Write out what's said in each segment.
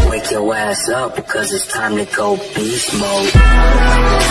Wake your ass up because it's time to go beast mode.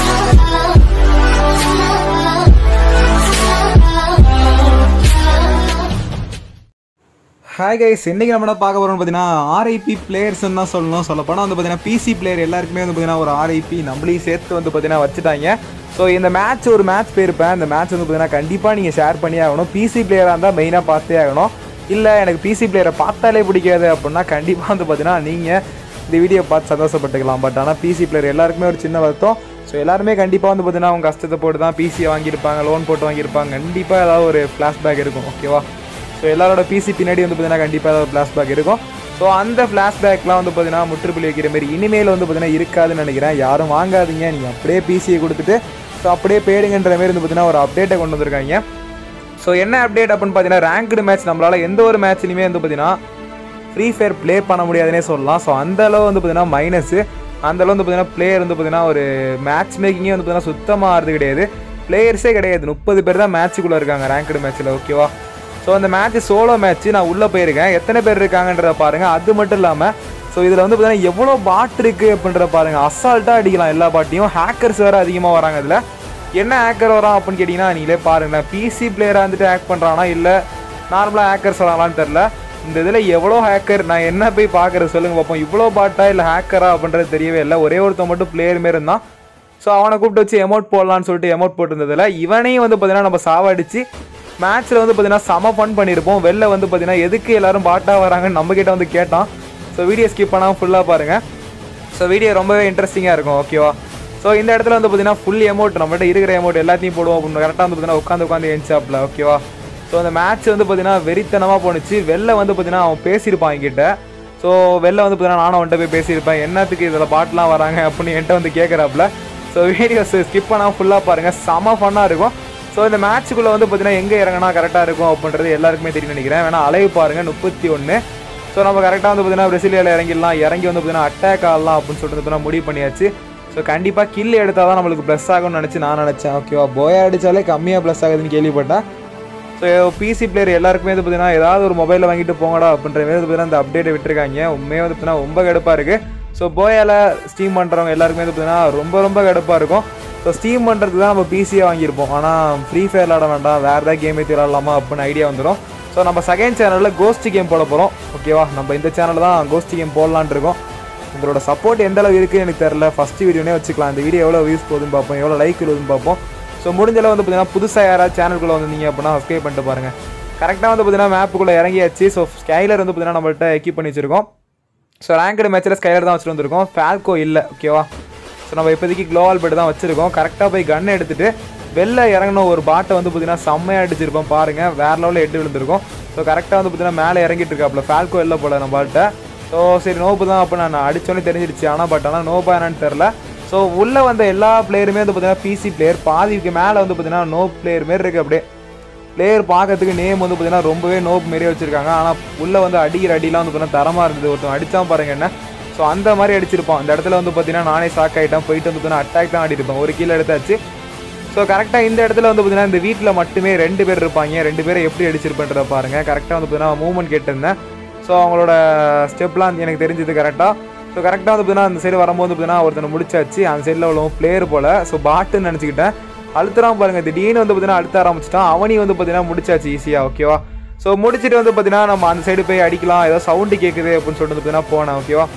Hi guys இன்றைக்கி நம்ம என்ன பார்க்க போகிறோம்னு பார்த்தீங்கன்னா ஆர்ஐபி பிளேயர்ஸ்னு தான் சொல்லணும் சொல்ல போனால் வந்து பார்த்தீங்கன்னா பிசி பிளேயர் எல்லாருக்குமே வந்து பார்த்தீங்கன்னா ஒரு ஆர்ஐபி நம்மளையும் சேர்த்து வந்து பார்த்தீங்கன்னா வச்சுட்டாங்க ஸோ இந்த மேட்ச் ஒரு மேட்ச் போயிருப்பேன் இந்த மேட்ச் வந்து பார்த்தீங்கன்னா கண்டிப்பாக நீங்கள் ஷேர் பண்ணி ஆகணும் பிசி பிளேயராக இருந்தால் மெயினாக பார்த்தே ஆகணும் இல்லை எனக்கு பிசி பிளேயரை பார்த்தாலே பிடிக்காது அப்படின்னா கண்டிப்பாக வந்து பார்த்தீங்கன்னா நீங்கள் இந்த வீடியோ பார்த்து சந்தோஷப்பட்டுக்கலாம் பட் ஆனால் பிசி பிளேயர் எல்லாருக்குமே ஒரு சின்ன வருத்தம் ஸோ எல்லாருமே கண்டிப்பாக வந்து பார்த்தீங்கன்னா அவங்க கஷ்டத்தை போட்டு தான் பிசியை வாங்கியிருப்பாங்க லோன் போட்டு வாங்கியிருப்பாங்க கண்டிப்பாக ஏதாவது ஒரு ஃப்ளாஷ்பேக் இருக்கும் ஓகேவா ஸோ எல்லாரோட பிசி பின்னாடி வந்து பார்த்தீங்கன்னா கண்டிப்பாக ஏதாவது ஃப்ளாஷ்பேக் இருக்கும் ஸோ அந்த ஃப்ளாஷ்பேக்லாம் வந்து பார்த்தீங்கன்னா முற்றுப்புள்ளி வைக்கிற மாதிரி இனிமேல் வந்து பார்த்தீங்கன்னா இருக்காதுன்னு நினைக்கிறேன் யாரும் வாங்காதீங்க நீங்கள் அப்படியே பிசியை கொடுத்துட்டு ஸோ அப்படியே பேடுங்கன்ற மாதிரி வந்து பார்த்தீங்கன்னா ஒரு அப்டேட்டை கொண்டு வந்திருக்காங்க ஸோ என்ன அப்டேட் அப்படின்னு பார்த்தீங்கன்னா ரேங்க்டு மேட்ச் நம்மளால் எந்த ஒரு மேட்ச்லையுமே வந்து பார்த்தீங்கன்னா ஃப்ரீ ஃபயர் ப்ளே பண்ண முடியாதுன்னே சொல்லலாம் ஸோ அந்த அளவு வந்து பார்த்தீங்கன்னா மைனஸு அந்த அளவு வந்து பார்த்தீங்கன்னா பிளேயர் வந்து பார்த்தீங்கன்னா ஒரு மேட்ச் மேக்கிங்கே வந்து பார்த்தீங்கன்னா சுத்தமாக ஆறுது கிடையாது பிளேயர்ஸே கிடையாது முப்பது பேர் தான் மேட்ச்சுக்குள்ளே இருக்காங்க ரேங்க்டு மேட்ச்சில் ஓகேவா ஸோ அந்த மேட்ச் சோலோ மேட்ச் நான் உள்ளே போயிருக்கேன் எத்தனை பேர் இருக்காங்கன்றத பாருங்கள் அது மட்டும் இல்லாமல் ஸோ இதில் வந்து பார்த்தீங்கன்னா எவ்வளோ பாட் இருக்குது அப்படின்றத பாருங்கள் அசால்ட்டாக அடிக்கலாம் எல்லா பாட்டையும் ஹேக்கர்ஸ் வேறு அதிகமாக வராங்க இதில் என்ன ஹேக்கர் வரான் அப்படின்னு கேட்டிங்கன்னா நீங்களே பாருங்களேன் பிசி பிளேயராக வந்துட்டு ஹேக் பண்ணுறானா இல்லை நார்மலாக ஹேக்கர்ஸ் வராங்களான்னு தெரில இந்த இதில் எவ்வளோ ஹேக்கர் நான் என்ன போய் பார்க்குறது சொல்லுங்கள் பார்ப்போம் இவ்வளோ பாட்டா இல்லை ஹேக்கரா அப்படின்றது தெரியவே இல்லை ஒரே ஒருத்தன் மட்டும் பிளேயர் மாரி இருந்தான் ஸோ அவனை கூப்பிட்டு வச்சு எமௌண்ட் போடலான்னு சொல்லிட்டு எமௌண்ட் போட்டிருந்ததில் இவனையும் வந்து பார்த்தீங்கன்னா நம்ம சாவடிச்சு மேட்ச்சில் வந்து பார்த்தீங்கன்னா செம ஃபன் பண்ணியிருப்போம் வெளில வந்து பார்த்தீங்கன்னா எதுக்கு எல்லாரும் பாட்டாக வராங்கன்னு நம்மக்கிட்ட வந்து கேட்டான் ஸோ வீடியோ ஸ்கிப் பண்ணாமல் ஃபுல்லாக பாருங்கள் ஸோ வீடியோ ரொம்பவே இன்ட்ரெஸ்டிங்காக இருக்கும் ஓகேவா ஸோ இந்த இடத்துல வந்து பார்த்தீங்கன்னா ஃபுல் எமௌண்ட் நம்மகிட்ட இருக்கிற எமௌண்ட் எல்லாத்தையும் போடுவோம் அப்படின்னு கரெக்டாக வந்து பார்த்தீங்கன்னா உட்காந்து உட்காந்து எஞ்சாப்ல ஓகேவா ஸோ அந்த மேட்ச் வந்து பார்த்தீங்கன்னா வெறித்தனமாக போணுச்சு வெளில வந்து பார்த்தீங்கன்னா அவன் பேசியிருப்பான் என்கிட்ட ஸோ வெளில வந்து பார்த்தீங்கன்னா நானும் அவன்கிட்ட போய் பேசியிருப்பேன் என்னத்துக்கு இதில் பாட்டெலாம் வராங்க அப்படின்னு என்கிட்ட வந்து கேட்குறாப்புல ஸோ வீடியோஸ் ஸ்கிப் பண்ணாமல் ஃபுல்லாக பாருங்கள் செம ஃபன்னாக இருக்கும் ஸோ இந்த மேட்ச்சுக்குள்ளே வந்து பார்த்தீங்கன்னா எங்கே இறங்கினா கரெக்டாக இருக்கும் அப்படின்றது எல்லாருக்குமே தெரியும் நினைக்கிறேன் வேணா அலைவு பாருங்கள் முப்பத்தி ஒன்று ஸோ நம்ம கரெக்டாக வந்து பார்த்தீங்கன்னா பிரசிலியாவில் இறங்கிடலாம் இறங்கி வந்து பார்த்தீங்கன்னா அட்டாக் ஆடலாம் அப்படின்னு சொல்லிட்டு பார்த்தீங்கன்னா முடிவு பண்ணியாச்சு ஸோ கண்டிப்பாக கில் எடுத்தால் தான் நம்மளுக்கு ப்ளஸ் ஆகும்னு நினச்சி நான் நினச்சேன் ஓகேவா போயா அடித்தாலே கம்மியாக ப்ளஸ் ஆகுதுன்னு கேள்விப்பட்டேன் ஸோ பிசி பிளேயர் எல்லாருக்குமே வந்து பார்த்தீங்கன்னா ஏதாவது ஒரு மொபைலில் வாங்கிட்டு போங்கடா அப்படின்ற மாதிரி வந்து பார்த்தீங்கன்னா இந்த அப்டேட்டை விட்டுருக்காங்க உண்மையாக வந்து பார்த்தீங்கன்னா ரொம்ப கடுப்பாக இருக்குது ஸோ போயால ஸ்டீம் பண்ணுறவங்க எல்லாருக்குமே வந்து பார்த்தீங்கன்னா ரொம்ப ரொம்ப கடுப்பாக இருக்கும் ஸோ ஸ்டீம் பண்ணுறதுக்கு தான் நம்ம பிசியை வாங்கியிருப்போம் ஆனால் ஃப்ரீ ஃபயர் விளாட வேண்டாம் வேறு ஏதாவது கேம் ஏற்றி விளாடலாமா அப்படின்னு ஐடியா வந்துடும் ஸோ நம்ம செகண்ட் சேனலில் கோஸ்ட் கேம் போட போகிறோம் ஓகேவா நம்ம இந்த சேனலில் தான் கோஸ்ட் கேம் போடலான் இருக்கோம் உங்களோட சப்போர்ட் எந்த அளவு இருக்குன்னு எனக்கு தெரில ஃபஸ்ட்டு வீடியோனே வச்சுக்கலாம் இந்த வீடியோ எவ்வளோ வியூஸ் போகுதுன்னு பார்ப்போம் எவ்வளோ லைக் விழுதுன்னு பார்ப்போம் ஸோ முடிஞ்ச அளவு வந்து பார்த்தீங்கன்னா புதுசாக யாராவது சேனலுக்குள்ளே வந்தீங்க அப்படின்னா சப்ஸ்கிரைப் பண்ணிட்டு பாருங்கள் கரெக்டாக வந்து பார்த்தீங்கன்னா மேப்புக்குள்ளே இறங்கியாச்சு ஸோ ஸ்கைலர் வந்து பார்த்தீங்கன்னா நம்மள்ட்ட எக்யூப் பண்ணி வச்சிருக்கோம் ஸோ ரேங்கடு மேட்ச்சில் ஸ்கைலர் தான் வச்சுட்டு வந்திருக்கோம் ஃபால்கோ இல்லை ஓகேவா ஸோ நம்ம இப்போதைக்கு க்ளோவால் பெட் தான் வச்சுருக்கோம் கரெக்டாக போய் கன் எடுத்துகிட்டு வெளில இறங்கின ஒரு பாட்டை வந்து பார்த்தீங்கன்னா செம்மையாக அடிச்சிருப்போம் பாருங்கள் வேறு லெவலில் எட்டு விழுந்திருக்கும் ஸோ கரெக்டாக வந்து பார்த்தீங்கன்னா மேலே இறங்கிட்டு இருக்காப்புல ஃபால்கோ இல்லை போல நம்ம பாட்ட ஸோ சரி நோப்பு தான் அப்போ நான் அடிச்சோன்னே தெரிஞ்சிருச்சு ஆனால் பட் ஆனால் நோபா என்னன்னு தெரில ஸோ உள்ளே வந்த எல்லா பிளேயருமே வந்து பார்த்தீங்கன்னா பிசி பிளேயர் பாதிக்கு மேலே வந்து பார்த்தீங்கன்னா நோ பிளேயர் மாரி இருக்குது அப்படியே பிளேயர் பார்க்கறதுக்கு நேம் வந்து பார்த்தீங்கன்னா ரொம்பவே நோப் மாரியே வச்சிருக்காங்க ஆனால் உள்ளே வந்து அடிக்கிற அடிலாம் வந்து பார்த்தீங்கன்னா தரமாக இருந்தது ஒருத்தன் அடித்தான் பாருங்க என்ன ஸோ அந்த மாதிரி அடிச்சிருப்பான் இந்த இடத்துல வந்து பார்த்தீங்கன்னா நானே ஷாக் ஆகிட்டேன் போயிட்டு வந்து பார்த்தீங்கன்னா அட்டாக் தான் ஆடிருப்பேன் ஒரு கீழே எடுத்தாச்சு ஸோ கரெக்டாக இந்த இடத்துல வந்து பார்த்தீங்கன்னா இந்த வீட்டில் மட்டுமே ரெண்டு பேர் இருப்பாங்க ரெண்டு பேரை எப்படி அடிச்சிருப்பேன்றத பாருங்க கரெக்டாக வந்து பார்த்தீங்கன்னா மூவ்மெண்ட் கேட்டிருந்தேன் ஸோ அவங்களோட ஸ்டெப்லாம் எனக்கு தெரிஞ்சது கரெக்டாக ஸோ கரெக்டாக வந்து பார்த்தீங்கன்னா அந்த சைடு வரும்போது பார்த்தீங்கன்னா ஒருத்தனை முடிச்சாச்சு அந்த சைடில் உள்ள பிளேயர் போல் ஸோ பாட்டுன்னு நினச்சிக்கிட்டேன் அழுத்துறான் பாருங்க திடீர்னு வந்து பார்த்தீங்கன்னா அழுத்த ஆரம்பிச்சிட்டான் அவனையும் வந்து பார்த்தீங்கன்னா முடிச்சாச்சு ஈஸியாக ஓகேவா ஸோ முடிச்சுட்டு வந்து பார்த்தீங்கன்னா நம்ம அந்த சைடு போய் அடிக்கலாம் ஏதோ சவுண்டு கேட்குது அப்படின்னு சொல்லிட்டு வந்து பார்த்தீங்கன்னா போனேன் ஓகேவா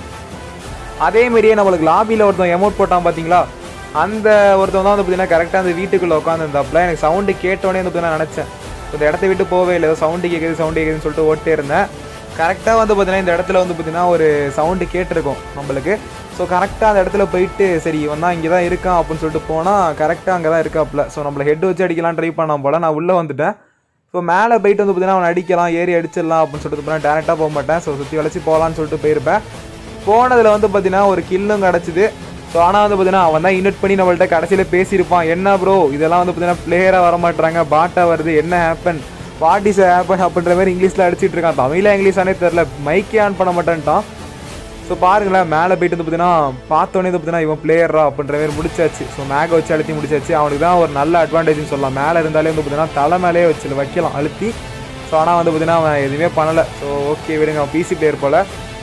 அதே மாதிரியே நம்மளுக்கு லாபியில் ஒருத்தன் எமௌண்ட் போட்டான் பார்த்தீங்களா அந்த ஒருத்தன் தான் வந்து பார்த்தீங்கன்னா கரெக்டாக அந்த வீட்டுக்குள்ளே உட்காந்துருந்தாப்புல எனக்கு சவுண்டு கேட்டோடனே வந்து பார்த்தீங்கன்னா நினச்சேன் இந்த இடத்த விட்டு போவே இல்லை ஏதோ சவுண்டு கேட்குது சவுண்டு கேட்குதுன்னு சொல்லிட்டு ஓட்டே இருந்தேன் கரெக்டாக வந்து பார்த்தீங்கன்னா இந்த இடத்துல வந்து பார்த்தீங்கன்னா ஒரு சவுண்டு கேட்டிருக்கும் நம்மளுக்கு ஸோ கரெக்டாக அந்த இடத்துல போயிட்டு சரி இவன் தான் இங்கே தான் இருக்கான் அப்படின்னு சொல்லிட்டு போனால் கரெக்டாக அங்கே தான் இருக்காப்புல ஸோ நம்மளை ஹெட் வச்சு அடிக்கலாம் ட்ரை பண்ணான் போல் நான் உள்ளே வந்துட்டேன் ஸோ மேலே போயிட்டு வந்து பார்த்தீங்கன்னா அவனை அடிக்கலாம் ஏறி அடிச்சிடலாம் அப்படின்னு சொல்லிட்டு போனால் டேரெக்டாக போக மாட்டேன் ஸோ சுற்றி வளைச்சி போகலான்னு சொல்லிட்டு போயிருப்பேன் போனதில் வந்து பார்த்தீங்கன்னா ஒரு கில்லும் கிடச்சிது ஸோ ஆனால் வந்து பார்த்தீங்கன்னா அவன் தான் இன்வெர்ட் பண்ணி நம்மள்ட்ட கடைசியில் பேசியிருப்பான் என்ன ப்ரோ இதெல்லாம் வந்து பார்த்தீங்கன்னா பிளேயராக வர மாட்டாங்க பாட்டாக வருது என்ன ஹேப்பன் வாட் இஸ் ஹேப்பன் அப்படின்ற மாதிரி இங்கிலீஷில் அடிச்சிட்டு இருக்கான் தமிழில் இங்கிலீஷானே தெரில மைக்கே ஆன் பண்ண மாட்டேன்ட்டான் ஸோ பாருங்களேன் மேலே போயிட்டு வந்து பார்த்தீங்கன்னா பார்த்தோன்னே வந்து பார்த்தீங்கன்னா இவன் பிளேயரா அப்படின்ற மாதிரி முடிச்சாச்சு ஸோ மேக வச்சு அழுத்தி முடிச்சாச்சு அவனுக்கு தான் ஒரு நல்ல அட்வான்டேஜ்னு சொல்லலாம் மேலே இருந்தாலே வந்து பார்த்தீங்கன்னா தலை மேலேயே வச்சு வைக்கலாம் அழுத்தி ஸோ ஆனால் வந்து பார்த்தீங்கன்னா அவன் எதுவுமே பண்ணலை ஸோ ஓகே விடுங்க அவன் பிசி பிளேயர் போல்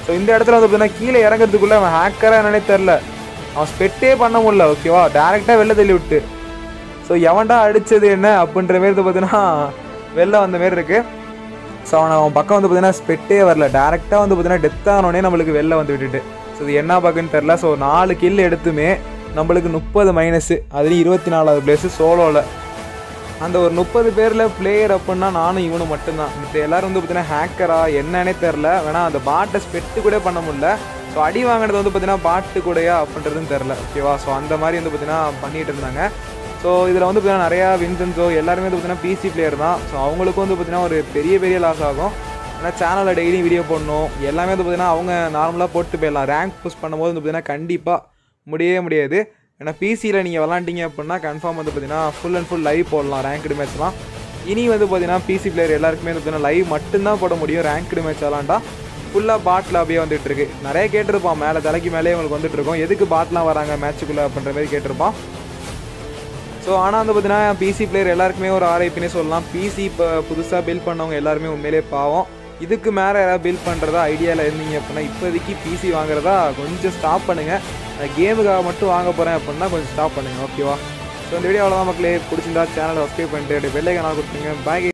ஸோ இந்த இடத்துல வந்து பார்த்தீங்கன்னா கீழே இறங்குறதுக்குள்ளே அவன் ஹேக்கராக என்னன்னே தெரில அவன் ஸ்பெட்டே பண்ண முடியல ஓகேவா டேரெக்டாக வெளில தள்ளி விட்டு ஸோ எவன்டா அடிச்சது என்ன அப்படின்ற மாரி வந்து பார்த்தீங்கன்னா வெளில வந்த மாரி இருக்கு ஸோ அவன் அவன் பக்கம் வந்து பார்த்தீங்கன்னா ஸ்பெட்டே வரல டேரெக்டாக வந்து பார்த்தீங்கன்னா டெத் ஆனோடனே நம்மளுக்கு வெளில வந்து விட்டுட்டு ஸோ இது என்ன பக்குன்னு தெரில ஸோ நாலு கில் எடுத்துமே நம்மளுக்கு முப்பது மைனஸு அதுலேயும் இருபத்தி நாலாவது பிளேஸு சோலோவில் அந்த ஒரு முப்பது பேரில் பிளேயர் அப்படின்னா நானும் இவனும் மட்டும்தான் மத்த எல்லாரும் வந்து பார்த்தீங்கன்னா ஹேக்கரா என்னன்னே தெரில வேணா அந்த பாட்டை ஸ்பெட்டு கூட பண்ண முடியல ஸோ அடி வாங்கினது வந்து பார்த்தீங்கன்னா பாட்டு கூடயா அப்படின்றதும் தெரில ஓகேவா ஸோ அந்த மாதிரி வந்து பார்த்தீங்கன்னா பண்ணிட்டு இருந்தாங்க ஸோ இதில் வந்து பார்த்தீங்கன்னா நிறையா வின்சன்ஸோ எல்லாருமே வந்து பார்த்தீங்கன்னா பிசி பிளேயர் தான் ஸோ அவங்களுக்கும் வந்து பார்த்தீங்கன்னா ஒரு பெரிய பெரிய லாஸ் ஆகும் ஏன்னா சேனலில் டெய்லியும் வீடியோ போடணும் எல்லாமே வந்து பார்த்தீங்கன்னா அவங்க நார்மலாக போட்டு போயிடலாம் ரேங்க் புஷ் பண்ணும்போது வந்து பார்த்தீங்கன்னா கண்டிப்பாக முடியவே முடியாது ஏன்னா பிசியில் நீங்கள் விளாண்டிங்க அப்படின்னா கன்ஃபார்ம் வந்து பார்த்தீங்கன்னா ஃபுல் அண்ட் ஃபுல் லைவ் போடலாம் ரேங்க்டு மேட்ச்லாம் இனி வந்து பார்த்தீங்கன்னா பிசி பிளேயர் எல்லாருக்குமே வந்து பார்த்தீங்கன்னா லைவ் மட்டும்தான் போட முடியும் ரேங்க்டு மேட்ச் விளாண்டா ஃபுல்லாக பாட்டில் அப்படியே வந்துட்டு இருக்கு நிறைய கேட்டிருப்பான் மேலே தலைக்கு மேலே உங்களுக்கு வந்துட்டு இருக்கோம் எதுக்கு பாட்லாம் வராங்க மேட்ச்சுக்குள்ளே அப்படின்ற மாதிரி கேட்டிருப்பான் ஸோ ஆனால் வந்து பார்த்தீங்கன்னா பிசி பிளேயர் எல்லாருக்குமே ஒரு ஆர்ஐபினே சொல்லலாம் பிசி இப்போ புதுசாக பில்ட் பண்ணவங்க எல்லாருமே உண்மையிலே பாவம் இதுக்கு மேலே யாராவது பில்ட் பண்ணுறதா ஐடியாவில் இருந்தீங்க அப்படின்னா இப்போதைக்கு பிசி வாங்குறதா கொஞ்சம் ஸ்டாப் பண்ணுங்கள் நான் கேமுக்காக மட்டும் வாங்க போகிறேன் அப்படின்னா கொஞ்சம் ஸ்டாப் பண்ணுங்கள் ஓகேவா ஸோ இந்த வீடியோ அவ்வளோதான் மக்களே பிடிச்சிருந்தா சேனலை சப்ஸ்கிரைப் பண்ணிட்டு பெல்லைக்கான கொடுத்துருங்க பாய்